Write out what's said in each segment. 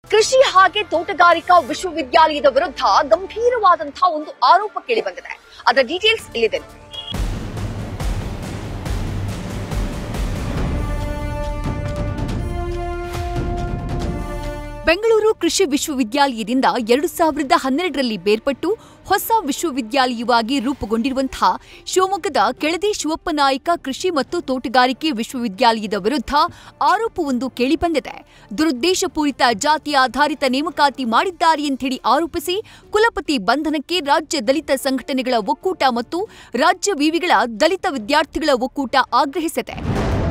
ಕೃಷಿ ಹಾಗೆ ತೋಟಗಾರಿಕಾ ವಿಶ್ವವಿದ್ಯಾಲಯದ ವಿರುದ್ಧ ಗಂಭೀರವಾದಂತಹ ಒಂದು ಆರೋಪ ಕೇಳಿಬಂದಿದೆ ಅದರ ಡೀಟೇಲ್ಸ್ ಇಲ್ಲಿದೆ ನೋಡಿ. ಬೆಂಗಳೂರು ಕೃಷಿ ವಿಶ್ವವಿದ್ಯಾಲಯದಿಂದ ಎರಡು ಸಾವಿರದ ಹನ್ನೆರಡರಲ್ಲಿ ಬೇರ್ಪಟ್ಟು ಹೊಸ ವಿಶ್ವವಿದ್ಯಾಲಯವಾಗಿ ರೂಪುಗೊಂಡಿರುವಂತಹ ಶಿವಮೊಗ್ಗದ ಕೆಳದಿ ಶಿವಪ್ಪ ನಾಯಕ ಕೃಷಿ ಮತ್ತು ತೋಟಗಾರಿಕೆ ವಿಶ್ವವಿದ್ಯಾಲಯದ ವಿರುದ್ಧ ಆರೋಪವೊಂದು ಕೇಳಿಬಂದಿದೆ ದುರುದ್ದೇಶಪೂರಿತ ಜಾತಿ ಆಧಾರಿತ ನೇಮಕಾತಿ ಮಾಡಿದ್ದಾರೆ ಎಂಥೇಳಿ ಆರೋಪಿಸಿ ಕುಲಪತಿ ಬಂಧನಕ್ಕೆ ರಾಜ್ಯ ದಲಿತ ಸಂಘಟನೆಗಳ ಒಕ್ಕೂಟ ಮತ್ತು ರಾಜ್ಯ ವಿವಿಗಳ ದಲಿತ ವಿದ್ಯಾರ್ಥಿಗಳ ಒಕ್ಕೂಟ ಆಗ್ರಹಿಸಿದೆ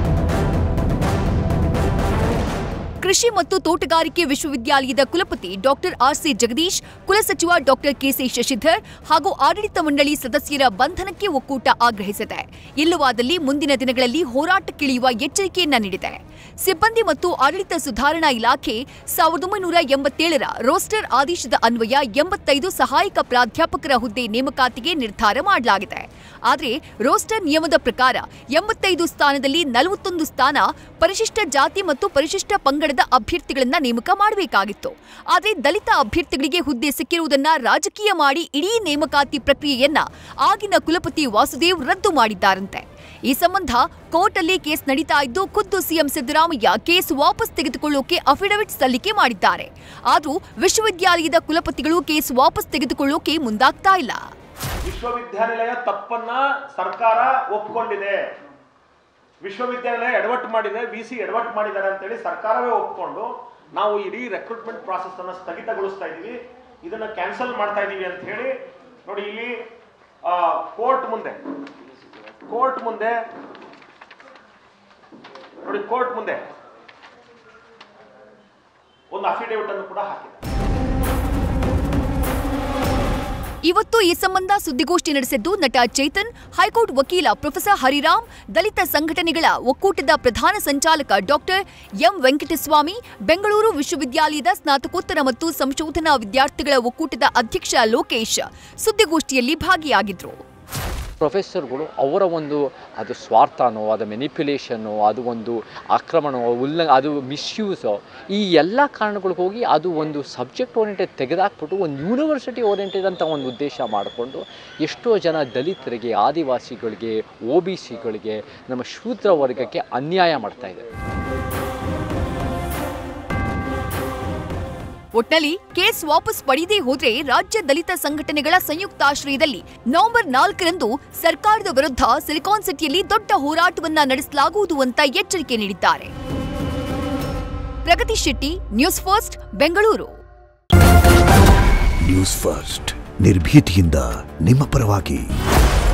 ಕೃಷಿ ಮತ್ತು ತೋಟಗಾರಿಕೆ ವಿಶ್ವವಿದ್ಯಾಲಯದ ಕುಲಪತಿ ಡಾಕ್ಟರ್ ಆರ್ಸಿ ಜಗದೀಶ್ ಕುಲಸಚಿವ ಡಾಕ್ಟರ್ ಕೆಸಿ ಶಶಿಧರ್ ಹಾಗೂ ಆಡಳಿತ ಮಂಡಳಿ ಸದಸ್ಯರ ಬಂಧನಕ್ಕೆ ಒಕ್ಕೂಟ ಆಗ್ರಹಿಸಿದೆ ಇಲ್ಲವಾದಲ್ಲಿ ಮುಂದಿನ ದಿನಗಳಲ್ಲಿ ಹೋರಾಟಕ್ಕಿಳಿಯುವ ಎಚ್ಚರಿಕೆಯನ್ನ ನೀಡಿದೆ ಸಿಬ್ಬಂದಿ ಮತ್ತು ಆಡಳಿತ ಸುಧಾರಣಾ ಇಲಾಖೆ ಸಾವಿರದ ಒಂಬೈನೂರ ಎಂಬತ್ತೇಳರ ರೋಸ್ಟರ್ ಆದೇಶದ ಅನ್ವಯ ಎಂಬತ್ತೈದು ಸಹಾಯಕ ಪ್ರಾಧ್ಯಾಪಕರ ಹುದ್ದೆ ನೇಮಕಾತಿಗೆ ನಿರ್ಧಾರ ಮಾಡಲಾಗಿದೆ ಆದರೆ ರೋಸ್ಟರ್ ನಿಯಮದ ಪ್ರಕಾರ ಎಂಬತ್ತೈದು ಸ್ಥಾನದಲ್ಲಿ ನಲವತ್ತೊಂದು ಸ್ಥಾನ ಪರಿಶಿಷ್ಟ ಜಾತಿ ಮತ್ತು ಪರಿಶಿಷ್ಟ ಪಂಗಡದ ಅಭ್ಯರ್ಥಿಗಳನ್ನ ನೇಮಕ ಮಾಡಬೇಕಾಗಿತ್ತು ಆದರೆ ದಲಿತ ಅಭ್ಯರ್ಥಿಗಳಿಗೆ ಹುದ್ದೆ ಸಿಕ್ಕಿರುವುದನ್ನ ರಾಜಕೀಯ ಮಾಡಿ ಇಡೀ ನೇಮಕಾತಿ ಪ್ರಕ್ರಿಯೆಯನ್ನ ಆಗಿನ ಕುಲಪತಿ ವಾಸುದೇವ್ ರದ್ದು ಮಾಡಿದ್ದಾರಂತೆ ಈ ಸಂಬಂಧ ಕೋರ್ಟ್ ಅಲ್ಲಿ ಕೇಸ್ ನಡೀತಾ ಇದ್ದು ಖುದ್ದು ಸಿಎಂ ಸಿದ್ದರಾಮಯ್ಯ ಕೇಸ್ ವಾಪಸ್ ತೆಗೆದುಕೊಳ್ಳೋಕೆ ಅಫಿಡವಿಟ್ ಸಲ್ಲಿಕೆ ಮಾಡಿದ್ದಾರೆ ಆದ್ರೂ ವಿಶ್ವವಿದ್ಯಾಲಯದ ಕುಲಪತಿಗಳು ಕೇಸ್ ವಾಪಸ್ ತೆಗೆದುಕೊಳ್ಳೋಕೆ ಮುಂದಾಗ್ತಾ ಇಲ್ಲ ವಿಶ್ವವಿದ್ಯಾನಿಲಯ ತಪ್ಪನ್ನ ಸರ್ಕಾರ ಒಪ್ಕೊಂಡಿದೆ ವಿಶ್ವವಿದ್ಯಾನಿಲಯ ಎಡವಟ್ಟು ಮಾಡಿದೆ ವಿ ಸಿ ಎಡವಟ್ಟು ಮಾಡಿದ್ದಾರೆ ಅಂತೇಳಿ ಸರ್ಕಾರವೇ ಒಪ್ಕೊಂಡು ನಾವು ಇಡೀ ರೆಕ್ರೂಟ್ಮೆಂಟ್ ಪ್ರಾಸೆಸ್ ಅನ್ನ ಸ್ಥಗಿತಗೊಳಿಸ್ತಾ ಇದೀವಿ ಇದನ್ನ ಕ್ಯಾನ್ಸಲ್ ಮಾಡ್ತಾ ಇದೀವಿ ಅಂತ ಹೇಳಿ ನೋಡಿ ಇಲ್ಲಿ ಕೋರ್ಟ್ ಮುಂದೆ ಕೋರ್ಟ್ ಮುಂದೆ ನೋಡಿ ಕೋರ್ಟ್ ಮುಂದೆ ಒಂದು ಅಫಿಡೇವಿಟ್ ಅನ್ನು ಕೂಡ ಹಾಕಿದೆ ಇವತ್ತು ಈ ಸಂಬಂಧ ಸುದ್ದಿಗೋಷ್ಠಿ ನಡೆಸಿದ್ದು ನಟ ಚೇತನ್ ಹೈಕೋರ್ಟ್ ವಕೀಲ ಪ್ರೊಫೆಸರ್ ಹರಿರಾಮ್ ದಲಿತ ಸಂಘಟನೆಗಳ ಒಕ್ಕೂಟದ ಪ್ರಧಾನ ಸಂಚಾಲಕ ಡಾಕ್ಟರ್ ಎಂ ವೆಂಕಟಸ್ವಾಮಿ ಬೆಂಗಳೂರು ವಿಶ್ವವಿದ್ಯಾಲಯದ ಸ್ನಾತಕೋತ್ತರ ಮತ್ತು ಸಂಶೋಧನಾ ವಿದ್ಯಾರ್ಥಿಗಳ ಒಕ್ಕೂಟದ ಅಧ್ಯಕ್ಷ ಲೋಕೇಶ್ ಸುದ್ದಿಗೋಷ್ಠಿಯಲ್ಲಿ ಭಾಗಿಯಾಗಿದ್ರು ಪ್ರೊಫೆಸರ್ಗಳು ಅವರ ಒಂದು ಅದು ಸ್ವಾರ್ಥನೋ ಅದು ಮೆನಿಪ್ಯುಲೇಷನ್ನು ಅದು ಒಂದು ಆಕ್ರಮಣವೋ ಉಲ್ಲಂಘ ಅದು ಮಿಸ್ಯೂಸೋ ಈ ಎಲ್ಲ ಕಾರಣಗಳಿಗೆ ಹೋಗಿ ಅದು ಒಂದು ಸಬ್ಜೆಕ್ಟ್ ಓರಿಯೆಂಟೆಡ್ ತೆಗೆದಾಕ್ಬಿಟ್ಟು ಒಂದು ಯೂನಿವರ್ಸಿಟಿ ಓರಿಯೆಂಟೆಡ್ ಅಂತ ಒಂದು ಉದ್ದೇಶ ಮಾಡಿಕೊಂಡು ಎಷ್ಟೋ ಜನ ದಲಿತರಿಗೆ ಆದಿವಾಸಿಗಳಿಗೆ ಒ ಬಿ ಸಿಗಳಿಗೆ ನಮ್ಮ ಶೂದ್ರ ವರ್ಗಕ್ಕೆ ಅನ್ಯಾಯ ಮಾಡ್ತಾ ಇದೆ ಒಟ್ನಲ್ಲಿ ಕೇಸ್ ವಾಪಸ್ ಪಡೆಯದೇ ಹೋದ್ರೆ ರಾಜ್ಯ ದಲಿತ ಸಂಘಟನೆಗಳ ಸಂಯುಕ್ತಾಶ್ರಯದಲ್ಲಿ ನವೆಂಬರ್ ನಾಲ್ಕರಂದು ಸರ್ಕಾರದ ವಿರುದ್ಧ ಸಿಲಿಕಾನ್ ಸಿಟಿಯಲ್ಲಿ ದೊಡ್ಡ ಹೋರಾಟವನ್ನ ನಡೆಸಲಾಗುವುದು ಅಂತ ಎಚ್ಚರಿಕೆ ನೀಡಿದ್ದಾರೆ Pragati Shetty news first Bengaluru news first ನಿರ್ಭೀತಿಯಿಂದ ನಿಮ್ಮ ಪರವಾಗಿ